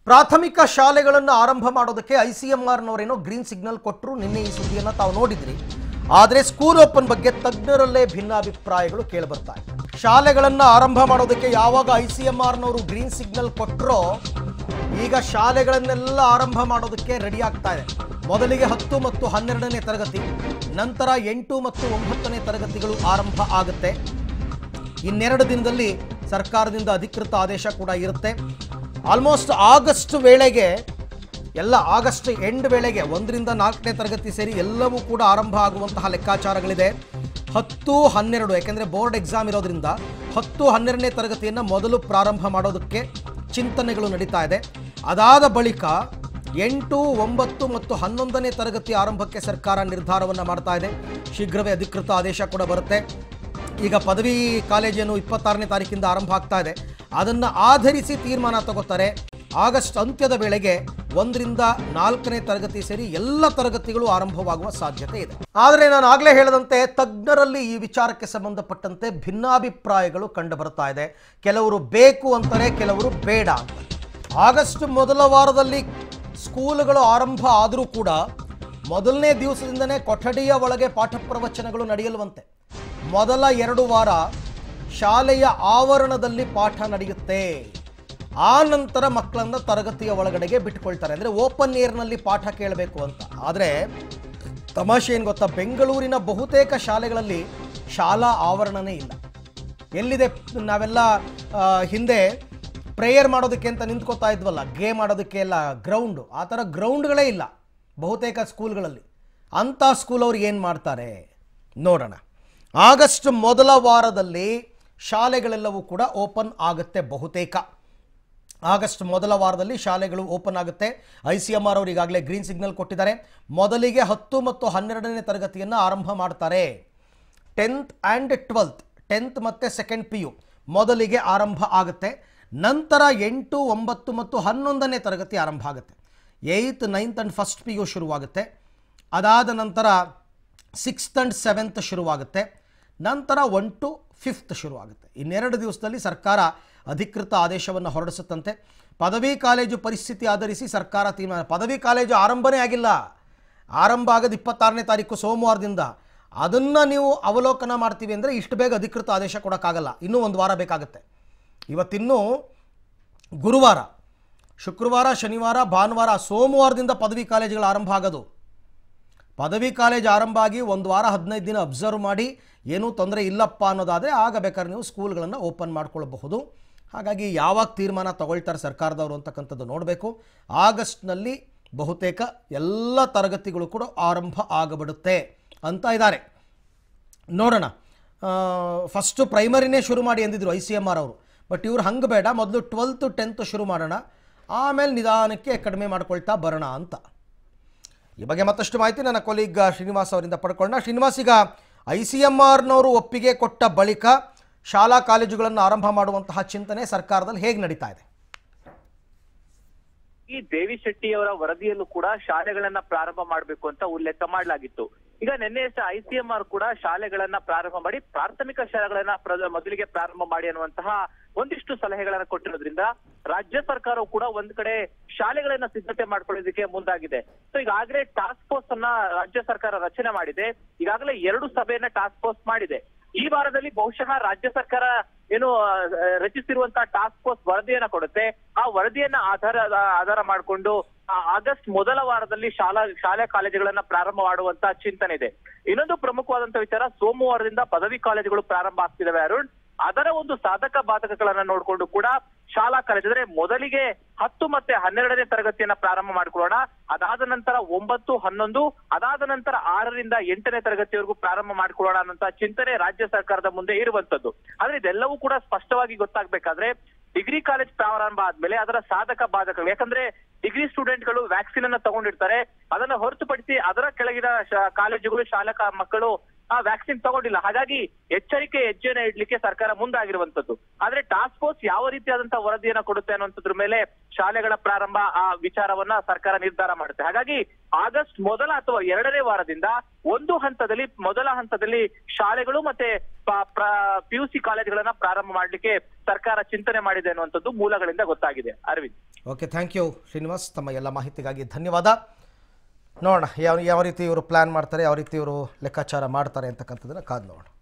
ಪ್ರಾಥಮಿಕ ಶಾಲೆಗಳನ್ನು ಆರಂಭ ಮಾಡೋದಕ್ಕೆ ಐ ಸಿ ಎಂ ಆರ್ನವರೇನೋ ಗ್ರೀನ್ ಸಿಗ್ನಲ್ ಕೊಟ್ಟರು ನಿನ್ನೆ ಈ ಸುದ್ದಿಯನ್ನು ತಾವು ನೋಡಿದ್ರಿ ಆದರೆ ಸ್ಕೂಲ್ ಓಪನ್ ಬಗ್ಗೆ ತಜ್ಞರಲ್ಲೇ ಭಿನ್ನಾಭಿಪ್ರಾಯಗಳು ಕೇಳಿಬರ್ತಾ ಇದೆ ಶಾಲೆಗಳನ್ನು ಆರಂಭ ಮಾಡೋದಕ್ಕೆ ಯಾವಾಗ ಐ ಸಿ ಎಂ ಆರ್ನವರು ಗ್ರೀನ್ ಸಿಗ್ನಲ್ ಕೊಟ್ಟರೋ ಈಗ ಶಾಲೆಗಳನ್ನೆಲ್ಲ ಆರಂಭ ಮಾಡೋದಕ್ಕೆ ರೆಡಿ ಆಗ್ತಾ ಇದೆ ಮೊದಲಿಗೆ ಹತ್ತು ಮತ್ತು ಹನ್ನೆರಡನೇ ತರಗತಿ ನಂತರ ಎಂಟು ಮತ್ತು ಒಂಬತ್ತನೇ ತರಗತಿಗಳು ಆರಂಭ ಆಗುತ್ತೆ ಇನ್ನೆರಡು ದಿನದಲ್ಲಿ ಸರ್ಕಾರದಿಂದ ಅಧಿಕೃತ ಆದೇಶ ಕೂಡ ಇರುತ್ತೆ ಆಲ್ಮೋಸ್ಟ್ ಆಗಸ್ಟ್ ವೇಳೆಗೆ ಎಲ್ಲ ಆಗಸ್ಟ್ ಎಂಡ್ ವೇಳೆಗೆ ಒಂದರಿಂದ ನಾಲ್ಕನೇ ತರಗತಿ ಸೇರಿ ಎಲ್ಲವೂ ಕೂಡ ಆರಂಭ ಆಗುವಂತಹ ಲೆಕ್ಕಾಚಾರಗಳಿದೆ ಹತ್ತು ಹನ್ನೆರಡು ಯಾಕೆಂದರೆ ಬೋರ್ಡ್ ಎಕ್ಸಾಮ್ ಇರೋದ್ರಿಂದ ಹತ್ತು ಹನ್ನೆರಡನೇ ತರಗತಿಯನ್ನು ಮೊದಲು ಪ್ರಾರಂಭ ಮಾಡೋದಕ್ಕೆ ಚಿಂತನೆಗಳು ನಡೀತಾ ಇದೆ ಅದಾದ ಬಳಿಕ ಎಂಟು ಒಂಬತ್ತು ಮತ್ತು ಹನ್ನೊಂದನೇ ತರಗತಿ ಆರಂಭಕ್ಕೆ ಸರ್ಕಾರ ನಿರ್ಧಾರವನ್ನು ಮಾಡ್ತಾ ಇದೆ ಶೀಘ್ರವೇ ಅಧಿಕೃತ ಆದೇಶ ಕೂಡ ಬರುತ್ತೆ ಈಗ ಪದವಿ ಕಾಲೇಜೇನು ಇಪ್ಪತ್ತಾರನೇ ತಾರೀಕಿಂದ ಆರಂಭ ಆಗ್ತಾ ಇದೆ ಅದನ್ನು ಆಧರಿಸಿ ತೀರ್ಮಾನ ತಗೋತಾರೆ ಆಗಸ್ಟ್ ಅಂತ್ಯದ ವೇಳೆಗೆ ಒಂದರಿಂದ ನಾಲ್ಕನೇ ತರಗತಿ ಸೇರಿ ಎಲ್ಲ ತರಗತಿಗಳು ಆರಂಭವಾಗುವ ಸಾಧ್ಯತೆ ಇದೆ ಆದರೆ ನಾನು ಆಗಲೇ ಹೇಳಿದಂತೆ ತಜ್ಞರಲ್ಲಿ ಈ ವಿಚಾರಕ್ಕೆ ಸಂಬಂಧಪಟ್ಟಂತೆ ಭಿನ್ನಾಭಿಪ್ರಾಯಗಳು ಕಂಡು ಬರ್ತಾ ಇದೆ ಕೆಲವರು ಬೇಕು ಅಂತಾರೆ ಕೆಲವರು ಬೇಡ ಅಂತಾರೆ ಆಗಸ್ಟ್ ಮೊದಲ ವಾರದಲ್ಲಿ ಸ್ಕೂಲುಗಳು ಆರಂಭ ಆದರೂ ಕೂಡ ಮೊದಲನೇ ದಿವಸದಿಂದನೇ ಕೊಠಡಿಯ ಒಳಗೆ ಪಾಠ ಪ್ರವಚನಗಳು ನಡೆಯಲ್ವಂತೆ ಮೊದಲ ಎರಡು ವಾರ ಶಾಲೆಯ ಆವರಣದಲ್ಲಿ ಪಾಠ ನಡೆಯುತ್ತೆ ಆ ನಂತರ ಮಕ್ಕಳನ್ನ ತರಗತಿಯ ಒಳಗಡೆಗೆ ಬಿಟ್ಕೊಳ್ತಾರೆ ಅಂದರೆ ಓಪನ್ ಏರ್ನಲ್ಲಿ ಪಾಠ ಕೇಳಬೇಕು ಅಂತ ಆದರೆ ತಮಾಷೆ ಏನು ಗೊತ್ತಾ ಬೆಂಗಳೂರಿನ ಬಹುತೇಕ ಶಾಲೆಗಳಲ್ಲಿ ಶಾಲಾ ಆವರಣನೇ ಇಲ್ಲ ಎಲ್ಲಿದೆ ನಾವೆಲ್ಲ ಆ, ಹಿಂದೆ ಪ್ರೇಯರ್ ಮಾಡೋದಕ್ಕೆ ಅಂತ ನಿಂತ್ಕೋತಾ ಇದ್ವಲ್ಲ ಗೇಮ್ ಆಡೋದಕ್ಕೆ ಎಲ್ಲ ಗ್ರೌಂಡು ಆ ಥರ ಗ್ರೌಂಡ್ಗಳೇ ಇಲ್ಲ ಬಹುತೇಕ ಸ್ಕೂಲ್ಗಳಲ್ಲಿ ಅಂಥ ಸ್ಕೂಲ್ ಅವ್ರು ಏನು ಮಾಡ್ತಾರೆ ನೋಡೋಣ ಆಗಸ್ಟ್ ಮೊದಲ ವಾರದಲ್ಲಿ ಶಾಲೆಗಳೆಲ್ಲವೂ ಕೂಡ ಓಪನ್ ಆಗುತ್ತೆ ಬಹುತೇಕ ಆಗಸ್ಟ್ ಮೊದಲ ವಾರದಲ್ಲಿ ಶಾಲೆಗಳು ಓಪನ್ ಆಗುತ್ತೆ ಐ ಸಿ ಎಮ್ ಆರ್ ಅವರು ಈಗಾಗಲೇ ಗ್ರೀನ್ ಸಿಗ್ನಲ್ ಕೊಟ್ಟಿದ್ದಾರೆ ಮೊದಲಿಗೆ ಹತ್ತು ಮತ್ತು ಹನ್ನೆರಡನೇ ತರಗತಿಯನ್ನು ಆರಂಭ ಮಾಡ್ತಾರೆ ಟೆಂತ್ ಆ್ಯಂಡ್ ಟ್ವೆಲ್ತ್ ಟೆಂತ್ ಮತ್ತು ಸೆಕೆಂಡ್ ಪಿ ಯು ಮೊದಲಿಗೆ ಆರಂಭ ಆಗುತ್ತೆ ನಂತರ ಎಂಟು ಒಂಬತ್ತು ಮತ್ತು ಹನ್ನೊಂದನೇ ತರಗತಿ ಆರಂಭ ಆಗುತ್ತೆ eighth ninth and first P U ಶುರುವಾಗುತ್ತೆ ಅದಾದ ನಂತರ ಸಿಕ್ಸ್ತ್ ಆ್ಯಂಡ್ ಸೆವೆಂತ್ ಶುರುವಾಗುತ್ತೆ ನಂತರ ಒನ್ ಟು ಫಿಫ್ತ್ ಶುರುವಾಗುತ್ತೆ ಇನ್ನೆರಡು ದಿವಸದಲ್ಲಿ ಸರ್ಕಾರ ಅಧಿಕೃತ ಆದೇಶವನ್ನು ಹೊರಡಿಸುತ್ತಂತೆ ಪದವಿ ಕಾಲೇಜು ಪರಿಸ್ಥಿತಿ ಆಧರಿಸಿ ಸರ್ಕಾರ ತೀರ್ಮಾನ ಪದವಿ ಕಾಲೇಜು ಆರಂಭನೇ ಆಗಿಲ್ಲ ಆರಂಭ ಆಗೋದು ಇಪ್ಪತ್ತಾರನೇ ತಾರೀಕು ಸೋಮವಾರದಿಂದ ಅದನ್ನು ನೀವು ಅವಲೋಕನ ಮಾಡ್ತೀವಿ ಅಂದರೆ ಇಷ್ಟು ಬೇಗ ಅಧಿಕೃತ ಆದೇಶ ಕೊಡೋಕ್ಕಾಗಲ್ಲ ಇನ್ನೂ ಒಂದು ವಾರ ಬೇಕಾಗುತ್ತೆ ಇವತ್ತಿನ್ನೂ ಗುರುವಾರ ಶುಕ್ರವಾರ ಶನಿವಾರ ಭಾನುವಾರ ಸೋಮವಾರದಿಂದ ಪದವಿ ಕಾಲೇಜುಗಳು ಆರಂಭ ಆಗೋದು ಪದವಿ ಕಾಲೇಜ್ ಆರಂಭ ಆಗಿ ಒಂದು ವಾರ ಹದಿನೈದು ದಿನ ಅಬ್ಸರ್ವ್ ಮಾಡಿ ಏನೂ ತೊಂದರೆ ಇಲ್ಲಪ್ಪ ಅನ್ನೋದಾದರೆ ಆಗ ಬೇಕಾದ್ರೆ ನೀವು ಸ್ಕೂಲ್ಗಳನ್ನು ಓಪನ್ ಮಾಡ್ಕೊಳ್ಬಹುದು ಹಾಗಾಗಿ ಯಾವಾಗ ತೀರ್ಮಾನ ತಗೊಳ್ತಾರೆ ಸರ್ಕಾರದವರು ಅಂತಕ್ಕಂಥದ್ದು ನೋಡಬೇಕು ಆಗಸ್ಟ್ನಲ್ಲಿ ಬಹುತೇಕ ಎಲ್ಲ ತರಗತಿಗಳು ಕೂಡ ಆರಂಭ ಆಗಬಿಡುತ್ತೆ ಅಂತ ಇದ್ದಾರೆ ನೋಡೋಣ ಫಸ್ಟು ಪ್ರೈಮರಿನೇ ಶುರು ಮಾಡಿ ಅಂದಿದ್ರು ಐ ಸಿ ಎಮ್ ಆರ್ ಅವರು ಬಟ್ ಇವ್ರು ಹಂಗೆ ಬೇಡ ಮೊದಲು ಟ್ವೆಲ್ತು ಟೆಂತ್ ಶುರು ಮಾಡೋಣ ಆಮೇಲೆ ನಿಧಾನಕ್ಕೆ ಕಡಿಮೆ ಮಾಡ್ಕೊಳ್ತಾ ಬರೋಣ ಅಂತ ಈ ಬಗ್ಗೆ ಮತ್ತಷ್ಟು ಮಾಹಿತಿ ನನ್ನ ಕೊಲೀಗ್ ಶ್ರೀನಿವಾಸ್ ಅವರಿಂದ ಪಡ್ಕೊಳ್ಳೋಣ ಶ್ರೀನಿವಾಸ್ ಈಗ ಐ ಸಿ ಎಮ್ ಆರ್ನವರು ಒಪ್ಪಿಗೆ ಕೊಟ್ಟ ಬಳಿಕ ಶಾಲಾ ಕಾಲೇಜುಗಳನ್ನು ಆರಂಭ ಮಾಡುವಂತಹ ಚಿಂತನೆ ಸರ್ಕಾರದಲ್ಲಿ ಹೇಗೆ ನಡೀತಾ ಇದೆ ಈ ದೇವಿ ಶೆಟ್ಟಿ ಅವರ ವರದಿಯಲ್ಲೂ ಕೂಡ ಶಾಲೆಗಳನ್ನ ಪ್ರಾರಂಭ ಮಾಡಬೇಕು ಅಂತ ಉಲ್ಲೇಖ ಮಾಡಲಾಗಿತ್ತು ಈಗ ನಿನ್ನೆ ಐಸಿಎಂಆರ್ ಕೂಡ ಶಾಲೆಗಳನ್ನ ಪ್ರಾರಂಭ ಮಾಡಿ ಪ್ರಾಥಮಿಕ ಶಾಲೆಗಳನ್ನ ಪ್ರ- ಮೊದಲಿಗೆ ಪ್ರಾರಂಭ ಮಾಡಿ ಅನ್ನುವಂತಹ ಒಂದಿಷ್ಟು ಸಲಹೆಗಳನ್ನ ಕೊಟ್ಟಿರೋದ್ರಿಂದ ರಾಜ್ಯ ಸರ್ಕಾರವು ಕೂಡ ಒಂದ್ ಕಡೆ ಶಾಲೆಗಳನ್ನ ಸಿದ್ಧತೆ ಮಾಡ್ಕೊಳ್ಳೋದಕ್ಕೆ ಮುಂದಾಗಿದೆ ಸೊ ಈಗಾಗಲೇ ಟಾಸ್ಕ್ ಫೋರ್ಸ್ ಅನ್ನ ರಾಜ್ಯ ಸರ್ಕಾರ ರಚನೆ ಮಾಡಿದೆ ಈಗಾಗಲೇ ಎರಡು ಸಭೆಯನ್ನ ಟಾಸ್ಕ್ ಫೋರ್ಸ್ ಮಾಡಿದೆ ಈ ವಾರದಲ್ಲಿ ಬಹುಶಃ ರಾಜ್ಯ ಸರ್ಕಾರ ಏನು ಆ, ರಚಿಸಿರುವಂತಹ ಟಾಸ್ಕ್ ಫೋರ್ಸ್ ವರದಿಯನ್ನ ಕೊಡುತ್ತೆ ಆ ವರದಿಯನ್ನ ಆಧಾರ ಆಧಾರ ಮಾಡಿಕೊಂಡು ಆಗಸ್ಟ್ ಮೊದಲ ವಾರದಲ್ಲಿ ಶಾಲಾ ಶಾಲೆ ಕಾಲೇಜುಗಳನ್ನ ಪ್ರಾರಂಭ ಮಾಡುವಂತ ಚಿಂತನೆ ಇದೆ ಇನ್ನೊಂದು ಪ್ರಮುಖವಾದಂತ ವಿಚಾರ ಸೋಮವಾರದಿಂದ ಪದವಿ ಕಾಲೇಜುಗಳು ಪ್ರಾರಂಭ ಆಗ್ತಿದಾವೆ ಅರುಣ್ ಅದರ ಒಂದು ಸಾಧಕ ಬಾಧಕಗಳನ್ನ ನೋಡ್ಕೊಂಡು ಕೂಡ ಶಾಲಾ ಕಾಲೇಜ್ ಅಂದ್ರೆ ಮೊದಲಿಗೆ ಹತ್ತು ಮತ್ತೆ ಹನ್ನೆರಡನೇ ತರಗತಿಯನ್ನ ಪ್ರಾರಂಭ ಮಾಡ್ಕೊಳ್ಳೋಣ ಅದಾದ ನಂತರ ಒಂಬತ್ತು ಹನ್ನೊಂದು ಅದಾದ ನಂತರ ಆರರಿಂದ ಎಂಟನೇ ತರಗತಿವರೆಗೂ ಪ್ರಾರಂಭ ಮಾಡ್ಕೊಳ್ಳೋಣ ಅನ್ನೋಂತ ಚಿಂತನೆ ರಾಜ್ಯ ಸರ್ಕಾರದ ಮುಂದೆ ಇರುವಂತದ್ದು ಆದ್ರೆ ಇದೆಲ್ಲವೂ ಕೂಡ ಸ್ಪಷ್ಟವಾಗಿ ಗೊತ್ತಾಗ್ಬೇಕಾದ್ರೆ ಡಿಗ್ರಿ ಕಾಲೇಜ್ ಪ್ರಾರಂಭ ಆದ್ಮೇಲೆ ಅದರ ಸಾಧಕ ಬಾಧಕಗಳು ಯಾಕಂದ್ರೆ ಡಿಗ್ರಿ ಸ್ಟೂಡೆಂಟ್ಗಳು ವ್ಯಾಕ್ಸಿನ್ ಅನ್ನ ತಗೊಂಡಿರ್ತಾರೆ ಅದನ್ನ ಹೊರತುಪಡಿಸಿ ಅದರ ಕೆಳಗಿನ ಶಾ- ಕಾಲೇಜುಗಳು ಶಾಲಾ ಕಾ- ಮಕ್ಕಳು ಆ ವ್ಯಾಕ್ಸಿನ್ ತಗೊಂಡಿಲ್ಲ ಹಾಗಾಗಿ ಎಚ್ಚರಿಕೆ ಹೆಜ್ಜೆನ ಇಡ್ಲಿಕ್ಕೆ ಸರ್ಕಾರ ಮುಂದಾಗಿರುವಂತದ್ದು ಆದ್ರೆ ಟಾಸ್ಕ್ ಫೋರ್ಸ್ ಯಾವ ರೀತಿಯಾದಂತಹ ವರದಿಯನ್ನ ಕೊಡುತ್ತೆ ಅನ್ನುವಂಥದ್ರ ಮೇಲೆ ಶಾಲೆಗಳ ಪ್ರಾರಂಭ ಆ ವಿಚಾರವನ್ನ ಸರ್ಕಾರ ನಿರ್ಧಾರ ಮಾಡುತ್ತೆ ಹಾಗಾಗಿ ಆಗಸ್ಟ್ ಮೊದಲ ಅಥವಾ ಎರಡನೇ ವಾರದಿಂದ ಒಂದು ಹಂತದಲ್ಲಿ ಮೊದಲ ಹಂತದಲ್ಲಿ ಶಾಲೆಗಳು ಮತ್ತೆ ಪಿಯುಸಿ ಕಾಲೇಜುಗಳನ್ನ ಪ್ರಾರಂಭ ಮಾಡ್ಲಿಕ್ಕೆ ಸರ್ಕಾರ ಚಿಂತನೆ ಮಾಡಿದೆ ಅನ್ನುವಂಥದ್ದು ಮೂಲಗಳಿಂದ ಗೊತ್ತಾಗಿದೆ Arvind okay thank you Srinivas ತಮ್ಮ ಎಲ್ಲ ಮಾಹಿತಿಗಾಗಿ ಧನ್ಯವಾದ ನೋಡೋಣ ಯಾವ ಯಾವ ರೀತಿ ಇವರು ಪ್ಲ್ಯಾನ್ ಮಾಡ್ತಾರೆ ಯಾವ ರೀತಿ ಇವರು ಲೆಕ್ಕಾಚಾರ ಮಾಡ್ತಾರೆ ಅಂತಕ್ಕಂಥದ್ದನ್ನು ಕಾದು ನೋಡೋಣ